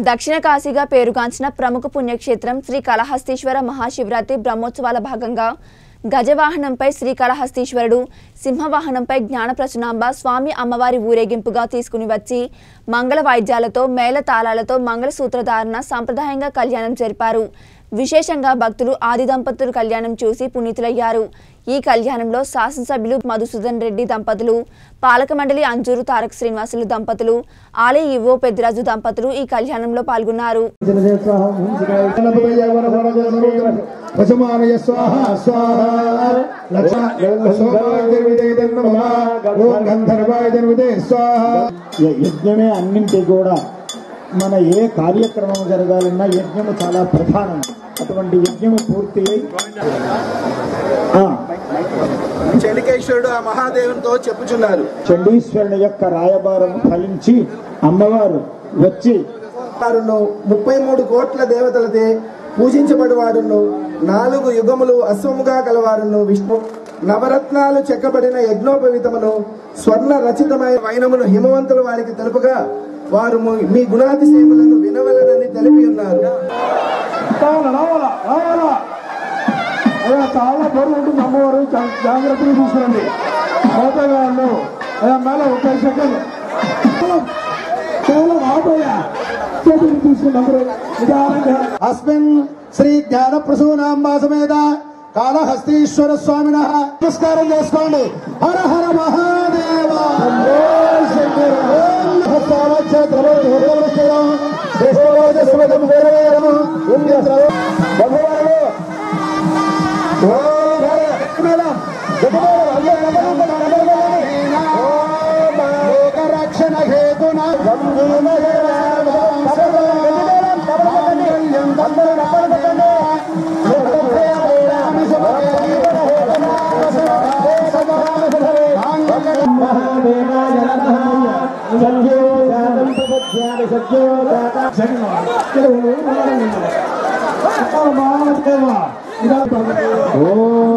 దక్షిణ కాశీగా పేరుగాంచిన ప్రముఖ పుణ్యక్షేత్రం శ్రీ కాళహస్తీశ్వర మహాశివరాత్రి బ్రహ్మోత్సవాల భాగంగా గజవాహనంపై శ్రీ కాళహస్తీశ్వరుడు సింహవాహనంపై జ్ఞానప్రసునాంబ స్వామి అమ్మవారి ఊరేగింపుగా తీసుకుని వచ్చి మంగళ వాయిద్యాలతో మేళ తాళాలతో మంగళసూత్రధారణ సాంప్రదాయంగా కళ్యాణం జరిపారు విశేషంగా భక్తులు ఆది దంపతులు కళ్యాణం చూసి పునీతులయ్యారు ఈ కళ్యాణంలో శాసనసభ్యులు మధుసూదన్ రెడ్డి దంపతులు పాలక మండలి అంజూరు తారక శ్రీనివాసులు దంపతులు ఆలయ యువో పెద్దిరాజు దంపతులు ఈ కళ్యాణంలో పాల్గొన్నారు పశుమానయ స్వాహ స్వాహ ఓం గంధర్వాయ జన్మదే స్వాహ య- యజ్ఞమే అన్నింటి కూడా మన ఏ కార్యక్రమం జరగాలన్నా యజ్ఞము చాలా ప్రధానం అటువంటి యజ్ఞము పూర్తి అయి ఆ, చెలికేశ్వరుడు ఆ మహాదేవునితో చెప్పుచున్నారు చండీశ్వరుని యొక్క రాయబారం ఫలించి అమ్మవారు వచ్చి వారును ముప్పై మూడు కోట్ల దేవతలతే పూజించబడివాడును నాలుగు యుగములు అశ్వముగా కలవారును విష్ణు నవరత్నాలు చెక్కబడిన యజ్ఞోపవితమును స్వర్ణ రచితమైన వైనమును హిమవంతుల వారికి తెలుపగా వారు ము- మీ గుణాతిశయములను వినవలనని తెలిపి ఉన్నారు రావాలా రావాలా అయ్యా చాలా బరువు ఉంటుంది అమ్మవారు జా- జాగ్రత్తగా తీసుకురండి మోతగాళ్ళు అయ్యా మేల ఒక సెకండ్ చాలా ఆపయ్యా చేతులు తీసుకుని అందరూ నిదానంగా అస్మిన్ శ్రీ జ్ఞాన ప్రసూనాంబా సమేత కాళహస్తీశ్వర స్వామిన నమస్కారం చేసుకోండి హర హర మహాదేవ రక్షణ హేతున ఓ